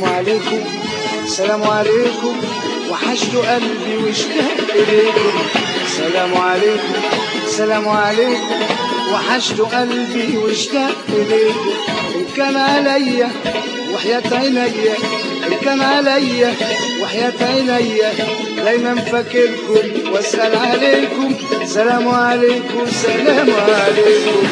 سلام عليكم سلام عليكم وحشت قلبي واشتاق إليكم سلام عليكم سلام عليكم وحشت قلبي واشتاق إليكم إن كان عليا وحياة عينيا إن كان عليا وحياة عينيا دايما فاكركم واسأل عليكم سلام عليكم سلام عليكم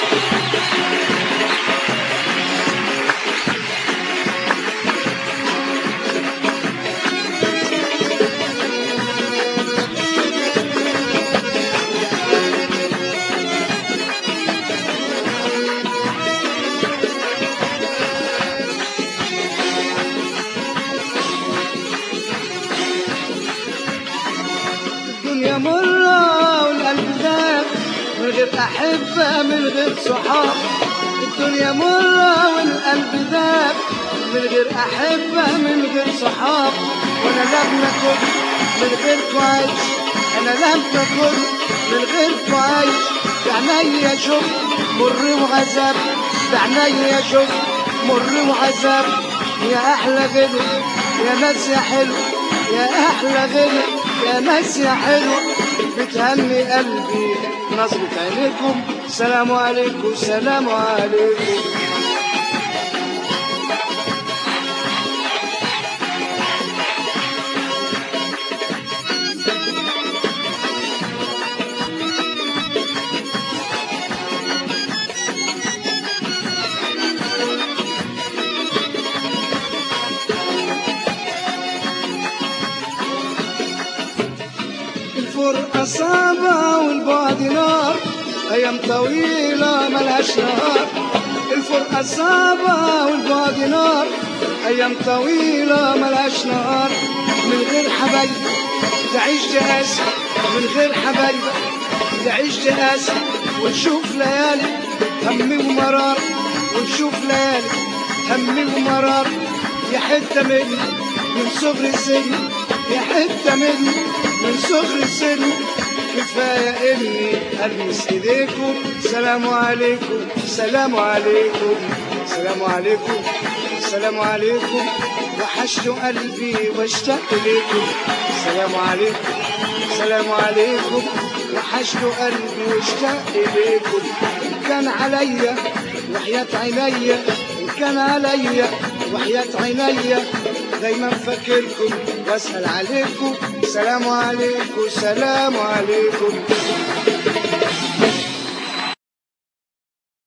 الدنيا مرة والقلب ذاب من غير أحبة من غير صحاب الدنيا مرة والقلب ذاب من غير أحبة من غير صحاب وأنا لما كنت من غير كويس أنا لما كنت من غير كويس بعينيا شوف مر وعذاب بعينيا شوف مر وعذاب يا أحلى غنى يا ناس يا حلو يا أحلى غنى يا ناس يا حلو بتهني قلبي نظرة عينيكم سلام عليكم سلام عليكم الفرقة صعبة والبعد نار أيام طويلة ملهاش نهار الفرقة صعبة والبعد نار أيام طويلة ملهاش نهار من غير حبايب تعيش تقاسي من غير حبايب تعيش تقاسي ونشوف ليالي هم ومرار ونشوف ليالي هم ومرار يا حتة مني من صغر السن يا حتة مني من صغر السن كفاية إني ألمس إيديكم سلام عليكم سلام عليكم سلام عليكم سلام عليكم وحشت قلبي واشتاق إليكم سلام عليكم سلام عليكم وحشت قلبي واشتاق إليكم إن كان عليا وحياة عينيا إن كان عليا وحياة عينيا دايما فاكركم واسأل عليكم سلام عليكم سلام عليكم